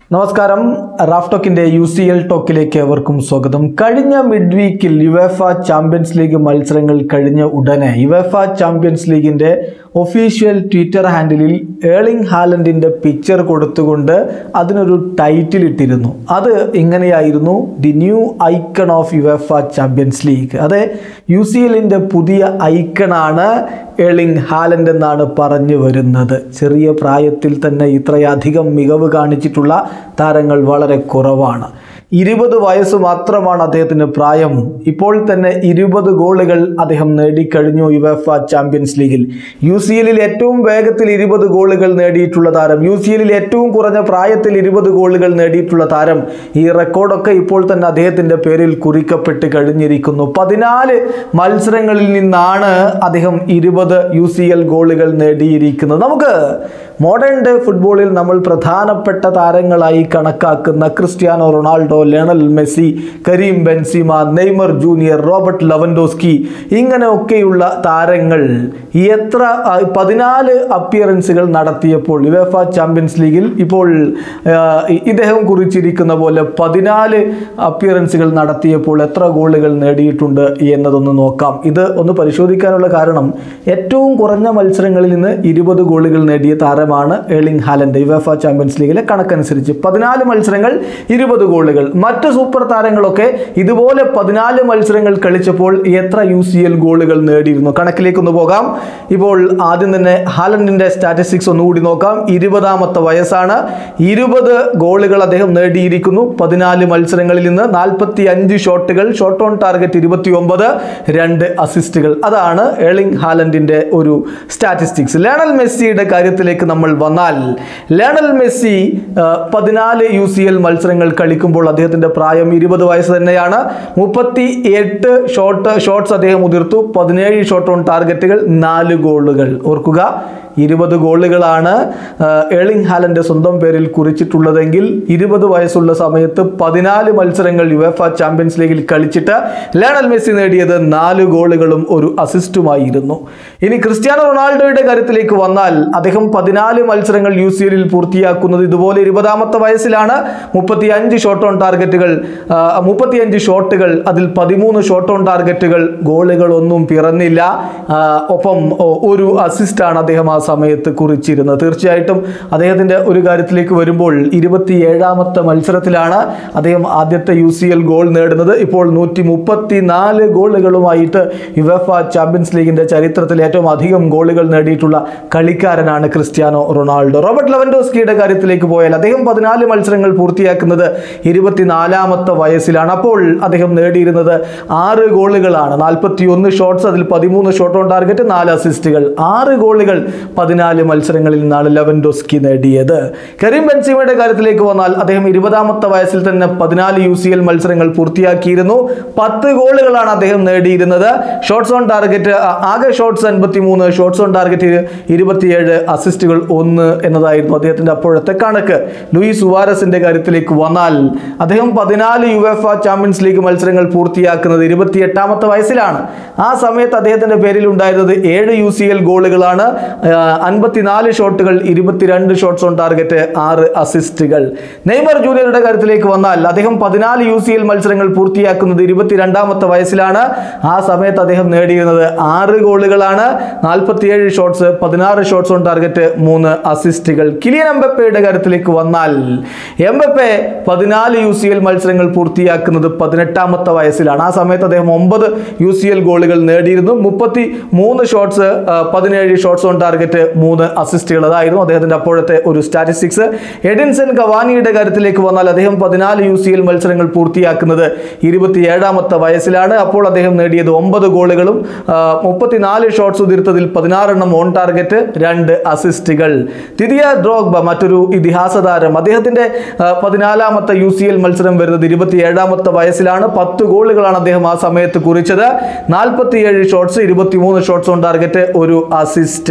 നമസ്കാരം റാഫ് ടോക്കിന്റെ U C L ടോക്കിലേക്ക് ഏവർക്കും സ്വാഗതം കഴിഞ്ഞ മിഡ് വീക്കിൽ യുവേഫ ചാമ്പ്യൻസ് ലീഗ് മത്സരങ്ങൾ കഴിഞ്ഞ ഉടനെ യുവേഫ ചാമ്പ്യൻസ് ലീഗിന്റെ ഒഫീഷ്യൽ ട്വിറ്റർ ഹാൻഡിലിൽ ഏളിംഗ് ഹാലൻഡിന്റെ പിക്ചർ കൊടുത്തുകൊണ്ട് അതിനൊരു ടൈറ്റിൽ ഇട്ടിരുന്നു അത് ഇങ്ങനെയായിരുന്നു the new icon of UEFA Champions League അതെ യു സി എല്ലിന്റെ പുതിയ ഐക്കണാണ് ഏളിംഗ് ഹാലൻഡ് എന്നാണ് പറഞ്ഞു വരുന്നത് ചെറിയ പ്രായത്തിൽ തന്നെ ഇത്രയധികം മികവ് കാണിച്ചിട്ടുള്ള താരങ്ങൾ വളരെ കുറവാണ് ഇരുപത് വയസ്സ് മാത്രമാണ് അദ്ദേഹത്തിന് പ്രായം ഇപ്പോൾ തന്നെ ഇരുപത് ഗോളുകൾ അദ്ദേഹം നേടിക്കഴിഞ്ഞു യുവഫ ചാമ്പ്യൻസ് ലീഗിൽ യു സി എല്ലിൽ ഏറ്റവും വേഗത്തിൽ ഇരുപത് ഗോളുകൾ നേടിയിട്ടുള്ള താരം യു സി എല്ലിൽ ഏറ്റവും കുറഞ്ഞ പ്രായത്തിൽ ഇരുപത് ഗോളുകൾ നേടിയിട്ടുള്ള താരം ഈ റെക്കോർഡൊക്കെ ഇപ്പോൾ തന്നെ അദ്ദേഹത്തിൻ്റെ പേരിൽ കുറിക്കപ്പെട്ട് കഴിഞ്ഞിരിക്കുന്നു പതിനാല് മത്സരങ്ങളിൽ നിന്നാണ് അദ്ദേഹം ഇരുപത് യു സി എൽ ഗോളുകൾ നേടിയിരിക്കുന്നത് നമുക്ക് മോഡേൺ ഡേ ഫുട്ബോളിൽ നമ്മൾ പ്രധാനപ്പെട്ട താരങ്ങളായി കണക്കാക്കുന്ന Cristiano Ronaldo Lionel Messi Karim Benzema Neymar Junior Robert Lewandowski ഇങ്ങനെയൊക്കെയുള്ള താരങ്ങൾ എത്ര ആ, പതിനാല് അപ്പിയറൻസുകൾ നടത്തിയപ്പോൾ യുവേഫ ചാമ്പ്യൻസ് ലീഗിൽ ഇപ്പോൾ ആ, ഇ- ഇദ്ദേഹം കുറിച്ചിരിക്കുന്ന പോലെ പതിനാല് അപ്പിയറൻസുകൾ നടത്തിയപ്പോൾ എത്ര ഗോളുകൾ നേടിയിട്ടുണ്ട് എന്നതൊന്ന് നോക്കാം ഇത് ഒന്ന് പരിശോധിക്കാനുള്ള കാരണം ഏറ്റവും കുറഞ്ഞ മത്സരങ്ങളിൽ നിന്ന് ഇരുപത് ഗോളുകൾ നേടിയ താരമാണ് ഏളിംഗ് ഹാലൻഡ് യുവേഫ ചാമ്പ്യൻസ് ലീഗിലെ കണക്കനുസരിച്ച് പതിനാല് മത്സരങ്ങൾ ഇരുപത് ഗോളുകൾ മറ്റ് സൂപ്പർ താരങ്ങളൊക്കെ ഇതുപോലെ പതിനാല് മത്സരങ്ങൾ കളിച്ചപ്പോൾ എത്ര യു സി എൽ ഗോളുകൾ നേടിയിരുന്നു കണക്കിലേക്ക് ഒന്ന് പോകാം ഇപ്പോൾ ആദ്യം തന്നെ ഹാലൻഡിന്റെ സ്റ്റാറ്റിസ്റ്റിക്സ് ഒന്നുകൂടി നോക്കാം ഇരുപതാമത്തെ വയസ്സാണ് ഇരുപത് ഗോളുകൾ അദ്ദേഹം നേടിയിരിക്കുന്നു പതിനാല് മത്സരങ്ങളിൽ നിന്ന് നാൽപ്പത്തി അഞ്ച് ഷോട്ടുകൾ ഷോട്ട് ഓൺ ടാർഗറ്റ് ഇരുപത്തി ഒമ്പത് രണ്ട് അസിസ്റ്റുകൾ അതാണ് ഏളിംഗ് ഹാലൻഡിന്റെ ഒരു സ്റ്റാറ്റിസ്റ്റിക്സ് ലേണൽ മെസ്സിയുടെ കാര്യത്തിലേക്ക് നമ്മൾ വന്നാൽ ലേണൽ മെസ്സി ആ, പതിനാല് യു സി എൽ മത്സരങ്ങൾ കളിക്കുമ്പോൾ അദ്ദേഹത്തിന്റെ പ്രായം ഇരുപത് വയസ്സ് തന്നെയാണ് മുപ്പത്തി എട്ട് ഷോട്ട് ഷോട്ട്സ് അദ്ദേഹം ഉതിർത്തു പതിനേഴ് ഷോട്ട് ഓൺ ടാർഗറ്റുകൾ നാല് ഗോളുകൾ ഓർക്കുക ഇരുപത് ഗോളുകളാണ് ആ, ഏളിംഗ് ഹാലൻഡ് സ്വന്തം പേരിൽ കുറിച്ചിട്ടുള്ളതെങ്കിൽ ഇരുപത് വയസ്സുള്ള സമയത്ത് പതിനാല് മത്സരങ്ങൾ യുവേഫ ചാമ്പ്യൻസ് ലീഗിൽ കളിച്ചിട്ട് ലയണൽ മെസ്സി നേടിയത് നാല് ഗോളുകളും ഒരു അസിസ്റ്റുമായിരുന്നു ഇനി ക്രിസ്ത്യാനോ റൊണാൾഡോയുടെ കാര്യത്തിലേക്ക് വന്നാൽ അദ്ദേഹം പതിനാല് മത്സരങ്ങൾ യു സി എല്ലിൽ പൂർത്തിയാക്കുന്നത് ഇതുപോലെ ഇരുപതാമത്തെ വയസ്സിലാണ് മുപ്പത്തി അഞ്ച് ഷോട്ട് ഓൺ ടാർഗറ്റുകൾ മുപ്പത്തിയഞ്ച് ഷോട്ടുകൾ അതിൽ പതിമൂന്ന് ഷോട്ട് ഓൺ ടാർഗറ്റുകൾ ഗോളുകളൊന്നും പിറന്നില്ല ആ, ഒപ്പം ഓ, ഒരു അസിസ്റ്റാണ് അദ്ദേഹം ആ സമയത്ത് കുറിച്ചിരുന്നത് തീർച്ചയായിട്ടും അദ്ദേഹത്തിൻ്റെ ഒരു കാര്യത്തിലേക്ക് വരുമ്പോൾ ഇരുപത്തി ഏഴാമത്തെ മത്സരത്തിലാണ് അദ്ദേഹം ആദ്യത്തെ യു സി എൽ ഗോൾ നേടുന്നത് ഇപ്പോൾ നൂറ്റി മുപ്പത്തി നാല് ഗോളുകളുമായിട്ട് യുവഫ ചാമ്പ്യൻസ് ലീഗിന്റെ ചരിത്രത്തിൽ ഏറ്റവും അധികം ഗോളുകൾ നേടിയിട്ടുള്ള കളിക്കാരനാണ് ക്രിസ്ത്യാനോ റൊണാൾഡോ റോബർട്ട് ലെവൻഡോസ്കിയുടെ കാര്യത്തിലേക്ക് പോയാൽ അദ്ദേഹം പതിനാല് മത്സരങ്ങൾ പൂർത്തിയാക്കുന്നത് ഇരുപത്തിനാലാമത്തെ വയസ്സിലാണ് അപ്പോൾ അദ്ദേഹം നേടിയിരുന്നത് ആറ് ഗോളുകളാണ് നാൽപ്പത്തി ഒന്ന് ഷോട്ട്സ് അതിൽ പതിമൂന്ന് ഷോട്ട് ഓൺ ടാർഗറ്റ് നാല് അസിസ്റ്റുകൾ ആറ് ഗോളുകൾ പതിനാല് മത്സരങ്ങളിൽ നിന്നാണ് ലെവൻഡോസ്കി നേടിയത് കരീം ബെൻസിമയുടെ കാര്യത്തിലേക്ക് വന്നാൽ അദ്ദേഹം ഇരുപതാമത്തെ വയസ്സിൽ തന്നെ പതിനാല് യു സി എൽ മത്സരങ്ങൾ പൂർത്തിയാക്കിയിരുന്നു പത്ത് ഗോളുകളാണ് അദ്ദേഹം നേടിയിരുന്നത് ഷോട്ട്സ് ഓൺ ടാർഗറ്റ് ആ, ആകെ ഷോട്ട്സ് അൻപത്തി മൂന്ന് ഷോട്ട്സ് ഓൺ ടാർഗറ്റ് ഇരുപത്തിയേഴ് അസിസ്റ്റുകൾ ഒന്ന് എന്നതായിരുന്നു അദ്ദേഹത്തിന്റെ അപ്പോഴത്തെ കണക്ക് ലൂയിസ് സുവാരസിന്റെ കാര്യത്തിലേക്ക് വന്നാൽ അദ്ദേഹം പതിനാല് യു എഫ് ചാമ്പ്യൻസ് ലീഗ് മത്സരങ്ങൾ പൂർത്തിയാക്കുന്നത് ഇരുപത്തിയെട്ടാമത്തെ വയസ്സിലാണ് ആ സമയത്ത് അദ്ദേഹത്തിന്റെ പേരിൽ ഉണ്ടായിരുന്നത് ഏഴ് യു സി എൽ ഗോളുകളാണ് അൻപത്തിനാല് ഷോട്ടുകൾ ഇരുപത്തിരണ്ട് ഷോട്ട്സ് ഓൺ ടാർഗറ്റ് ആറ് അസിസ്റ്റുകൾ നെയ്മർ ജൂനിയറുടെ കാര്യത്തിലേക്ക് വന്നാൽ അദ്ദേഹം പതിനാല് യു സി എൽ മത്സരങ്ങൾ പൂർത്തിയാക്കുന്നത് ഇരുപത്തിരണ്ടാമത്തെ വയസ്സിലാണ് ആ സമയത്ത് അദ്ദേഹം നേടിയിരുന്നത് ആറ് ഗോളുകളാണ് നാൽപ്പത്തിയേഴ് ഷോട്ട്സ് പതിനാറ് ഷോട്ട്സ് ഓൺ ടാർഗറ്റ് മൂന്ന് അസിസ്റ്റുകൾ കിലിയൻ എംബപ്പയുടെ കാര്യത്തിലേക്ക് വന്നാൽ എംബപ്പെ പതിനാല് യു സി എൽ മത്സരങ്ങൾ പൂർത്തിയാക്കുന്നത് പതിനെട്ടാമത്തെ വയസ്സിലാണ് ആ സമയത്ത് അദ്ദേഹം ഒമ്പത് യു സി എൽ ഗോളുകൾ നേടിയിരുന്നു മുപ്പത്തി മൂന്ന് ഷോട്ട്സ് പതിനേഴ് ഷോട്ട്സ് ഓൺ ടാർഗറ്റ് മൂന്ന് അസിസ്റ്റുകൾ അതായിരുന്നു അദ്ദേഹത്തിന്റെ അപ്പോഴത്തെ ഒരു സ്റ്റാറ്റിസ്റ്റിക്സ് എഡിൻസൺ കവാനിയുടെ കാര്യത്തിലേക്ക് വന്നാൽ അദ്ദേഹം പതിനാല് യു സി എൽ മത്സരങ്ങൾ പൂർത്തിയാക്കുന്നത് ഇരുപത്തിയേഴാമത്തെ വയസ്സിലാണ് അപ്പോൾ അദ്ദേഹം നേടിയത് ഒമ്പത് ഗോളുകളും ആ, മുപ്പത്തിനാല് ഷോട്ട്സ് ഉതിർത്തതിൽ പതിനാറെണ്ണം ഓൺ ടാർഗറ്റ് രണ്ട് അസിസ്റ്റുകൾ തിരിയ ഡ്രോഗ്ബ മറ്റൊരു ഇതിഹാസ താരം അദ്ദേഹത്തിന്റെ ആ, പതിനാലാമത്തെ യു സി എൽ മത്സരം വരുന്നത് ഇരുപത്തിയേഴാമത്തെ വയസ്സിലാണ് പത്ത് ഗോളുകളാണ് അദ്ദേഹം ആ സമയത്ത് കുറിച്ചത് നാൽപ്പത്തിയേഴ് ഷോട്ട്സ് ഇരുപത്തിമൂന്ന് ഷോട്ട്സ് ഓൺ ടാർഗറ്റ് ഒരു അസിസ്റ്റ്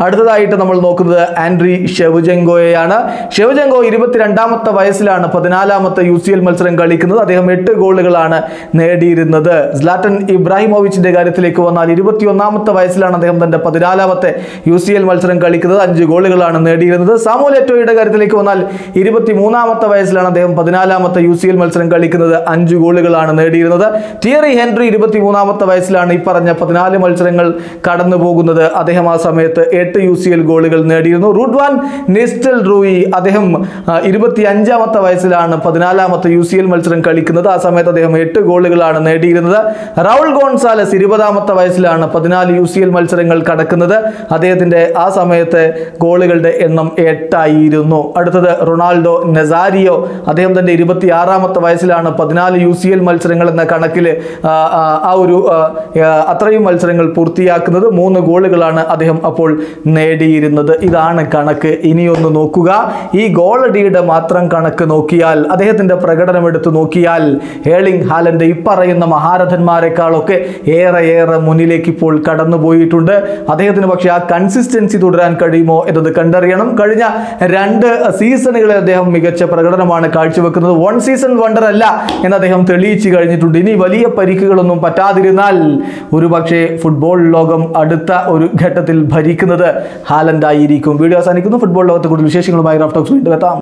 അടുത്തതായിട്ട് നമ്മൾ നോക്കുന്നത് ആൻഡ്രി ഷെവജെങ്കോയെയാണ് ഷെവജെങ്കോ ഇരുപത്തിരണ്ടാമത്തെ വയസ്സിലാണ് പതിനാലാമത്തെ യു സി എൽ മത്സരം കളിക്കുന്നത് അദ്ദേഹം എട്ട് ഗോളുകളാണ് നേടിയിരുന്നത് സ്ലാറ്റൻ ഇബ്രാഹിമോവിച്ചിന്റെ കാര്യത്തിലേക്ക് വന്നാൽ ഇരുപത്തിയൊന്നാമത്തെ വയസ്സിലാണ് അദ്ദേഹം തന്റെ പതിനാലാമത്തെ യു സി എൽ മത്സരം കളിക്കുന്നത് അഞ്ച് ഗോളുകളാണ് നേടിയിരുന്നത് സാമുൽ എറ്റോയുടെ കാര്യത്തിലേക്ക് വന്നാൽ ഇരുപത്തി മൂന്നാമത്തെ വയസ്സിലാണ് അദ്ദേഹം പതിനാലാമത്തെ യു സി എൽ മത്സരം കളിക്കുന്നത് അഞ്ച് ഗോളുകളാണ് നേടിയിരുന്നത് തിയറി ഹെൻറി ഇരുപത്തി മൂന്നാമത്തെ വയസ്സിലാണ് ഈ പറഞ്ഞ പതിനാല് മത്സരങ്ങൾ കടന്നു പോകുന്നത് അദ്ദേഹം ആ സമയത്ത് എട്ട് യു സി എൽ ഗോളുകൾ നേടിയിരുന്നു റുഡ്വാൻ നിസ്റ്റൽ റൂയി അദ്ദേഹം ഇരുപത്തി അഞ്ചാമത്തെ വയസ്സിലാണ് പതിനാലാമത്തെ യു സി എൽ മത്സരം കളിക്കുന്നത് ആ സമയത്ത് അദ്ദേഹം എട്ട് ഗോളുകളാണ് നേടിയിരുന്നത് റൗൾ ഗോൺസാലസ് ഇരുപതാമത്തെ വയസ്സിലാണ് പതിനാല് യു സി എൽ മത്സരങ്ങൾ കടക്കുന്നത് അദ്ദേഹത്തിന്റെ ആ സമയത്ത് ഗോളുകളുടെ എണ്ണം എട്ടായിരുന്നു അടുത്തത് റൊണാൾഡോ നെസാരിയോ അദ്ദേഹം തന്റെ ഇരുപത്തി ആറാമത്തെ വയസ്സിലാണ് പതിനാല് യു സി എൽ മത്സരങ്ങൾ എന്ന കണക്കിൽ ആ, ആ, ആ ഒരു ആ, ആ, അത്രയും മത്സരങ്ങൾ പൂർത്തിയാക്കുന്നത് മൂന്ന് ഗോളുകളാണ് അദ്ദേഹം അപ്പോൾ നേടിയിരുന്നത് ഇതാണ് കണക്ക് ഇനിയൊന്ന് നോക്കുക ഈ ഗോളടിയുടെ മാത്രം കണക്ക് നോക്കിയാൽ അദ്ദേഹത്തിന്റെ പ്രകടനം എടുത്ത് നോക്കിയാൽ ഏളിംഗ് ഹാലന്റെ ഇപ്പറയുന്ന മഹാരഥന്മാരെക്കാളൊക്കെ ഏറെ ഏറെ മുന്നിലേക്ക് ഇപ്പോൾ കടന്നുപോയിട്ടുണ്ട് അദ്ദേഹത്തിന് പക്ഷേ ആ കൺസിസ്റ്റൻസി തുടരാൻ കഴിയുമോ എന്നത് കണ്ടറിയണം കഴിഞ്ഞ രണ്ട് സീസണുകളിൽ അദ്ദേഹം മികച്ച പ്രകടനമാണ് കാഴ്ചവെക്കുന്നത് വൺ സീസൺ വണ്ടർ അല്ല എന്ന് അദ്ദേഹം തെളിയിച്ചു കഴിഞ്ഞിട്ടുണ്ട് ഇനി വലിയ പരിക്കുകളൊന്നും പറ്റാതിരുന്നാൽ ഒരുപക്ഷെ ഫുട്ബോൾ ലോകം അടുത്ത ഒരു ഘട്ടത്തിൽ ഭരിക്കുന്നത് ഹാലൻഡ് ആയിരിക്കും വീഡിയോ അവസാനിക്കുന്നു ഫുട്ബോൾ ലോകത്തെ കൂടുതൽ വിശേഷങ്ങളുമായി റാഫ്റ്റോക്സ് വീണ്ടും എത്താം